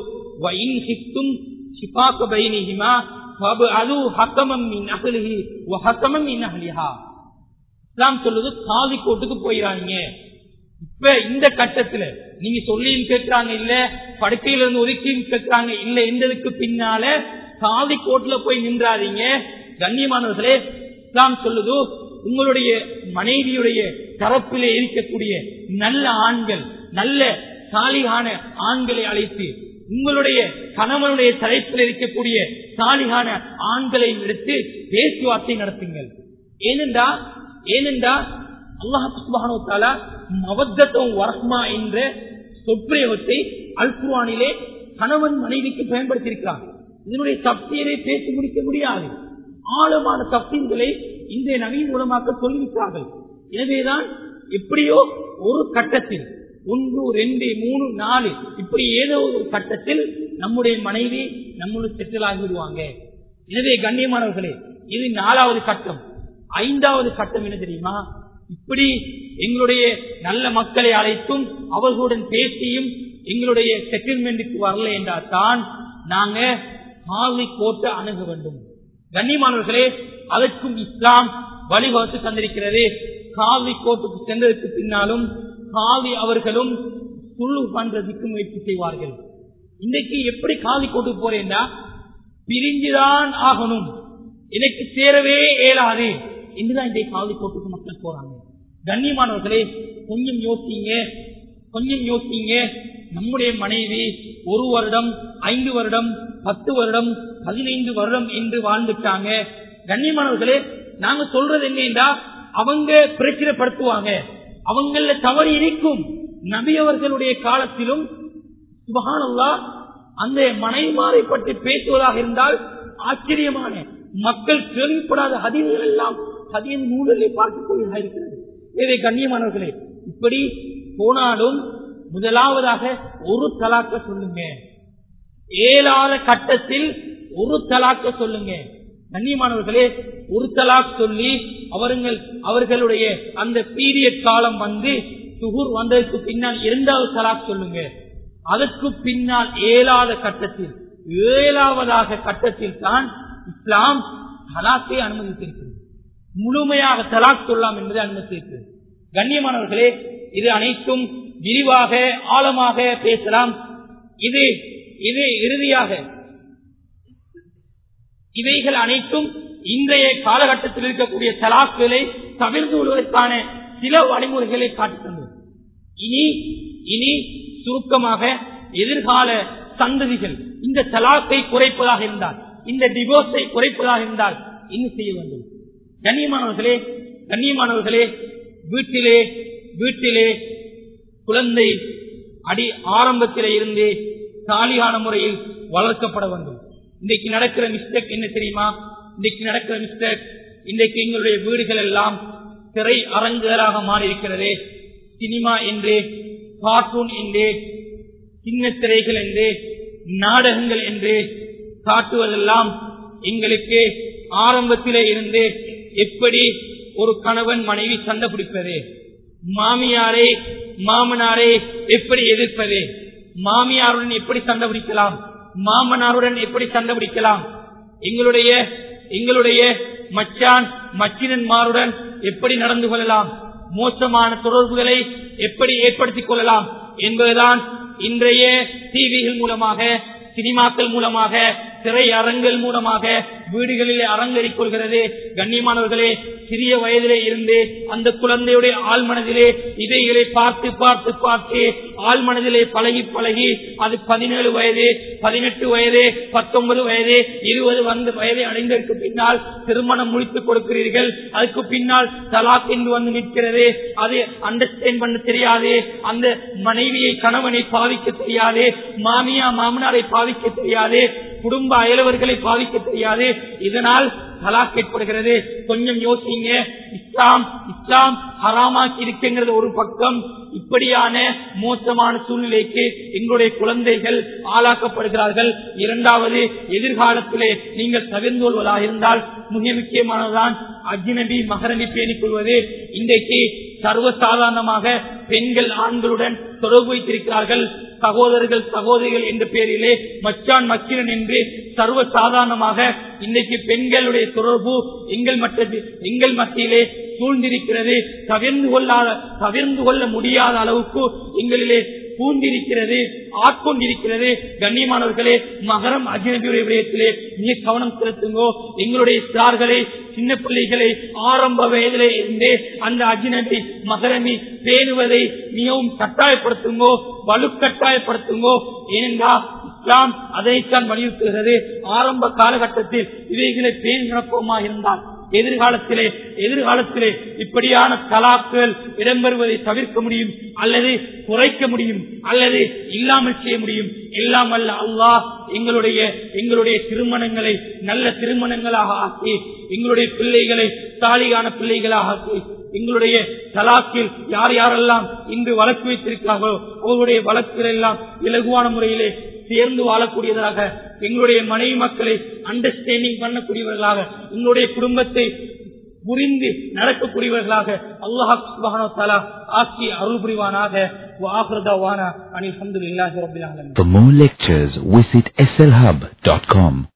[SPEAKER 1] இஸ்லாம் சொல்லுது காதி கோட்டுக்கு போயிடாதீங்க இப்ப இந்த கட்டத்துல நீங்க சொல்லியும் கேட்கிறாங்க இல்ல படுக்கையில இருந்து ஒதுக்கியும் கேட்கிறாங்க இல்ல என்றதுக்கு பின்னால காதி கோட்டுல போய் நின்றாதீங்க கண்ணியமானவர்களே இஸ்லாம் சொல்லுது உங்களுடைய மனைவியுடைய தரப்பிலே இருக்கக்கூடிய நல்ல ஆண்கள் நல்ல சாலிகான ஆண்களை அழைத்து
[SPEAKER 2] உங்களுடைய கணவனுடைய தலைப்பில் இருக்கக்கூடிய சாலிகான ஆண்களை எடுத்து பேச்சுவார்த்தை நடத்துங்கள் ஏனென்றா ஏனென்றா அல்லாஹால மவத்தத்துவம் வரஹ்மா என்ற சொற்பிரயோகத்தை அல்குவானிலே கணவன் மனைவிக்கு பயன்படுத்தியிருக்கிறார் இதனுடைய தப்தியரை பேசி முடிக்க முடியாது ஆழமான தப்தியங்களை இன்றைய நவீன மூலமாக சொல்லிவிட்டார்கள் எனவேதான் எப்படியோ ஒரு கட்டத்தில் ஒன்று ரெண்டு மூணு நாலு இப்படி ஏதோ ஒரு கட்டத்தில் நம்முடைய மனைவி நம்மளுடைய செட்டில் ஆகிவிடுவாங்க எனவே கண்ணியமானவர்களே இது நாலாவது கட்டம் ஐந்தாவது கட்டம் என்ன தெரியுமா இப்படி எங்களுடைய நல்ல மக்களை அழைத்தும் அவர்களுடன் பேசியும் எங்களுடைய செட்டில்மெண்ட்டுக்கு வரல என்றால் தான் நாங்க காவி கோட்டை அணுக வேண்டும் கண்ணியமானவர்களே அதற்கும் இஸ்லாம் வழிவகுத்து தந்திருக்கிறது காவி கோட்டுக்கு சென்றதற்கு பின்னாலும் காவி அவர்களும் சுழு பண்றதுக்கு முயற்சி செய்வார்கள் இன்றைக்கு எப்படி காவி கோட்டுக்கு போறேன்னா பிரிஞ்சுதான் ஆகணும் எனக்கு சேரவே இயலாது என்றுதான் இன்றைய காவி கோட்டுக்கு மக்கள் போறாங்க கண்ணியமானவர்களே கொஞ்சம் யோசிங்க கொஞ்சம் யோசிங்க நம்முடைய மனைவி ஒரு வருடம் ஐந்து வருடம் பத்து வருடம் பதினைந்து வருடம் என்று வாழ்ந்துட்டாங்க கண்ணியமானவர்களே நாங்க சொல்றது என்னன்னா அவங்க பிரச்சனைப்படுத்துவாங்க அவங்கள தவறு இருக்கும் நபி அவர்களுடைய காலத்திலும் சுபஹானல்லா அந்த மனைமாரை பற்றி பேசுவதாக இருந்தால் ஆச்சரியமான மக்கள் கேள்விப்படாத ஹதீர்கள் எல்லாம் ஹதீன் நூலிலே பார்த்துக் கொள்வதாக இருக்கிறது இதை கண்ணியமானவர்களே இப்படி போனாலும் முதலாவதாக ஒரு தலாக்க சொல்லுங்க ஏழாத கட்டத்தில் ஒரு தலாக்க சொல்லுங்க கண்ணியமானவர்களே ஒரு தலாக் சொல்லி அவர்கள் அவர்களுடைய அந்த பீரியட் காலம் வந்து சுகுர் வந்ததற்கு பின்னால் இரண்டாவது தலாக் சொல்லுங்க அதற்கு பின்னால் ஏழாத கட்டத்தில் ஏழாவதாக கட்டத்தில் தான் இஸ்லாம் தலாக்கை அனுமதித்திருக்கிறது முழுமையாக தலாக் சொல்லலாம் என்பதை அனுமதித்திருக்கிறது கண்ணியமானவர்களே இது அனைத்தும் விரிவாக ஆழமாக பேசலாம் இது இது இறுதியாக இவைகள் அனைத்தும் இன்றைய காலகட்டத்தில் இருக்கக்கூடிய தலாக்குகளை தவிர்த்து விடுவதற்கான சில வழிமுறைகளை காட்டித்தந்தது இனி இனி சுருக்கமாக எதிர்கால சந்ததிகள் இந்த தலாக்கை குறைப்பதாக இருந்தால் இந்த டிவோர்ஸை குறைப்பதாக இருந்தால் என்ன செய்ய வேண்டும் கண்ணியமானவர்களே கண்ணியமானவர்களே வீட்டிலே வீட்டிலே குழந்தை அடி ஆரம்பத்திலே இருந்தே சாலியான முறையில் வளர்க்கப்பட வேண்டும் இன்றைக்கு நடக்கிற மிஸ்டேக் என்ன தெரியுமா இன்றைக்கு நடக்கிற மிஸ்டேக் இன்றைக்கு எங்களுடைய வீடுகள் எல்லாம் திரை அரங்குகளாக மாறி இருக்கிறது சினிமா என்று கார்ட்டூன் என்று சின்ன திரைகள் என்று நாடகங்கள் என்று காட்டுவதெல்லாம் எங்களுக்கு ஆரம்பத்திலே இருந்து எப்படி ஒரு கணவன் மனைவி சண்டை பிடிப்பது மாமியாரை மாமனாரை எப்படி எதிர்ப்பது மாமியாருடன் எப்படி சண்டை பிடிக்கலாம் மாமனாருடன் எப்படி சண்டை பிடிக்கலாம் எங்களுடைய எங்களுடைய மச்சான் மச்சினன்மாருடன் எப்படி நடந்து கொள்ளலாம் மோசமான தொடர்புகளை எப்படி ஏற்படுத்திக் கொள்ளலாம் என்பதுதான் இன்றைய டிவிகள் மூலமாக சினிமாக்கள் மூலமாக திரையரங்கள் மூலமாக வீடுகளிலே அரங்கேறிக் கொள்கிறது கண்ணியமானவர்களே சிறிய வயதிலே இருந்து அந்த குழந்தையுடைய ஆழ்மனதிலே இதைகளை பார்த்து பார்த்து பார்த்து ஆழ்மனதிலே பழகி பழகி அது பதினேழு வயது பதினெட்டு வயது பத்தொன்பது வயது இருபது வந்து வயதை அடைந்ததற்கு பின்னால் திருமணம் முடித்துக் கொடுக்கிறீர்கள் அதுக்கு பின்னால் தலாக் என்று வந்து நிற்கிறது அது அண்டர்ஸ்டாண்ட் பண்ண தெரியாது அந்த மனைவியை கணவனை பாவிக்க தெரியாது மாமியா மாமனாரை பாவிக்க தெரியாது குடும்ப அயலவர்களை பாதிக்க தெரியாது இதனால் தலாக் ஏற்படுகிறது கொஞ்சம் யோசிங்க இஸ்லாம் இஸ்லாம் ஹராமாக்கி இருக்குங்கிறது ஒரு பக்கம் இப்படியான மோசமான சூழ்நிலைக்கு எங்களுடைய குழந்தைகள் ஆளாக்கப்படுகிறார்கள் இரண்டாவது எதிர்காலத்திலே நீங்கள் தவிர்ந்து கொள்வதாக இருந்தால் மிக முக்கியமானதுதான் அஜ்னபி மகரபி பேணிக் கொள்வது இன்றைக்கு சர்வசாதாரணமாக பெண்கள் ஆண்களுடன் தொடர்பு வைத்திருக்கிறார்கள் சகோதரர்கள் சகோதரிகள் என்ற பெயரிலே மச்சான் மச்சினன் என்று சர்வ சாதாரணமாக இன்றைக்கு பெண்களுடைய தொடர்பு எங்கள் மற்றது எங்கள் மத்தியிலே சூழ்ந்திருக்கிறது தவிர்ந்து கொள்ளாத தவிர்ந்து கொள்ள முடியாத அளவுக்கு எங்களிலே பூந்திருக்கிறது ஆட்கொண்டிருக்கிறது கண்ணியமானவர்களே மகரம் அஜினபியுடைய விடயத்திலே மிக கவனம் செலுத்துங்கோ எங்களுடைய சார்களை சின்ன பிள்ளைகளை ஆரம்ப வயதிலே இருந்தே அந்த அஜினபி மகரமி பேணுவதை மிகவும் கட்டாயப்படுத்துங்கோ வலுக்கட்டாயப்படுத்துங்கோ ஏனென்றால் இஸ்லாம் அதைத்தான் வலியுறுத்துகிறது ஆரம்ப காலகட்டத்தில் இவைகளை பேணி நடப்போமா இருந்தால் எதிர்காலத்திலே எதிர்காலத்திலே இப்படியான தலாக்குகள் இடம்பெறுவதை தவிர்க்க முடியும் அல்லது குறைக்க முடியும் அல்லது இல்லாமல் செய்ய முடியும் எல்லாம் அல்ல அல்லாஹ் எங்களுடைய எங்களுடைய திருமணங்களை நல்ல திருமணங்களாக ஆக்கி எங்களுடைய பிள்ளைகளை தாலிகான பிள்ளைகளாக ஆக்கி எங்களுடைய தலாக்கில் யார் யாரெல்லாம் இன்று வழக்கு வைத்திருக்கிறார்களோ அவர்களுடைய வழக்குகள் எல்லாம் இலகுவான முறையிலே சேர்ந்து வாழக்கூடியதாக எங்களுடைய மனைவி மக்களை அண்டர்ஸ்டாண்டிங் பண்ணக்கூடியவர்களாக எங்களுடைய குடும்பத்தை புரிந்து நடக்கக்கூடியவர்களாக அல்லாஹ் ஆக்கி அருள் புரிவானாக வாஹ்ரதாவான அனில் அஹமதுல்லாஹி ரபில் ஆலமீன்
[SPEAKER 3] For more lectures, visit slhub.com.